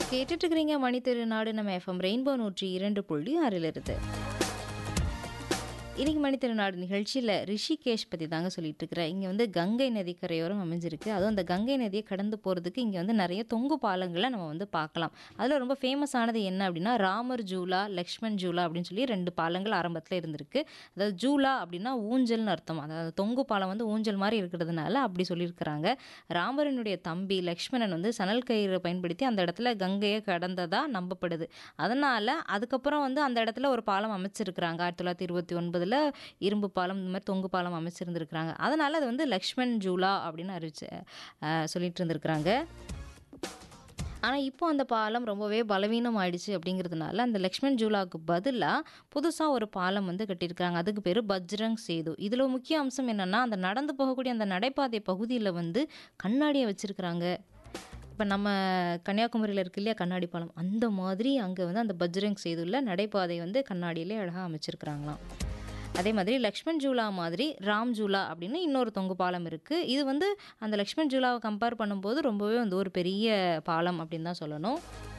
கேட்டுட்டு இருக்கிறீங்க மணி திருநாடு நம்ம எஃப்எம் ரெயின்போ நூற்றி இரண்டு புள்ளி ஆறில் இருந்து இன்னைக்கு மணி திருநாடு நிகழ்ச்சியில் ரிஷிகேஷ் பற்றி தாங்க சொல்லிட்டு இருக்கிறேன் இங்கே வந்து கங்கை நதி கரையோரம் அமைஞ்சிருக்கு அதுவும் அந்த கங்கை நதியை கடந்து போகிறதுக்கு இங்கே வந்து நிறைய தொங்கு பாலங்களை நம்ம வந்து பார்க்கலாம் அதில் ரொம்ப ஃபேமஸானது என்ன அப்படின்னா ராமர் ஜூலா லக்ஷ்மண் ஜூலா அப்படின்னு சொல்லி ரெண்டு பாலங்கள் ஆரம்பத்தில் இருந்திருக்கு அதாவது ஜூலா அப்படின்னா ஊஞ்சல்னு அர்த்தம் அதாவது தொங்கு பாலம் வந்து ஊஞ்சல் மாதிரி இருக்கிறதுனால அப்படி சொல்லியிருக்கிறாங்க ராமரனுடைய தம்பி லக்ஷ்மணன் வந்து சணல் கயிறை பயன்படுத்தி அந்த இடத்துல கங்கையை கடந்ததா நம்பப்படுது அதனால் அதுக்கப்புறம் வந்து அந்த இடத்துல ஒரு பாலம் அமைச்சிருக்கிறாங்க ஆயிரத்தி தொள்ளாயிரத்தி இருபத்தி ஒன்பதில் இரும்பு பாலம் இந்த மாதிரி தொங்கு பாலம் அமைச்சிருந்துருக்கிறாங்க அதனால் அது வந்து லக்ஷ்மண் ஜூலா அப்படின்னு அறிவிச்சு அஹ், சொல்லிட்டு இருந்திருக்கிறாங்க ஆனால் இப்போ அந்த பாலம் ரொம்பவே பலவீனம் ஆயிடுச்சு அப்படிங்கிறதுனால அந்த லக்ஷ்மண் ஜூலாவுக்கு பதிலாக புதுசாக ஒரு பாலம் வந்து கட்டியிருக்காங்க அதுக்கு பேர் பஜ்ரங் சேது இதில் முக்கிய அம்சம் என்னென்னா அந்த நடந்து போகக்கூடிய அந்த நடைபாதை பகுதியில் வந்து கண்ணாடியை வச்சுருக்கிறாங்க இப்போ நம்ம கன்னியாகுமரியில் இருக்கு இல்லையா கண்ணாடி பாலம் அந்த மாதிரி அங்கே வந்து அந்த பஜ்ரங் சேதுல நடைபாதை வந்து கண்ணாடியிலே அழகாக அமைச்சிருக்கிறாங்களாம் அதே மாதிரி லக்ஷ்மண் ஜூலா மாதிரி ராம் ஜூலா அப்படின்னு இன்னொரு தொங்கு பாலம் இருக்குது இது வந்து அந்த லக்ஷ்மண் ஜூலாவை கம்பேர் பண்ணும்போது ரொம்பவே வந்து ஒரு பெரிய பாலம் அப்படின்னு தான் சொல்லணும்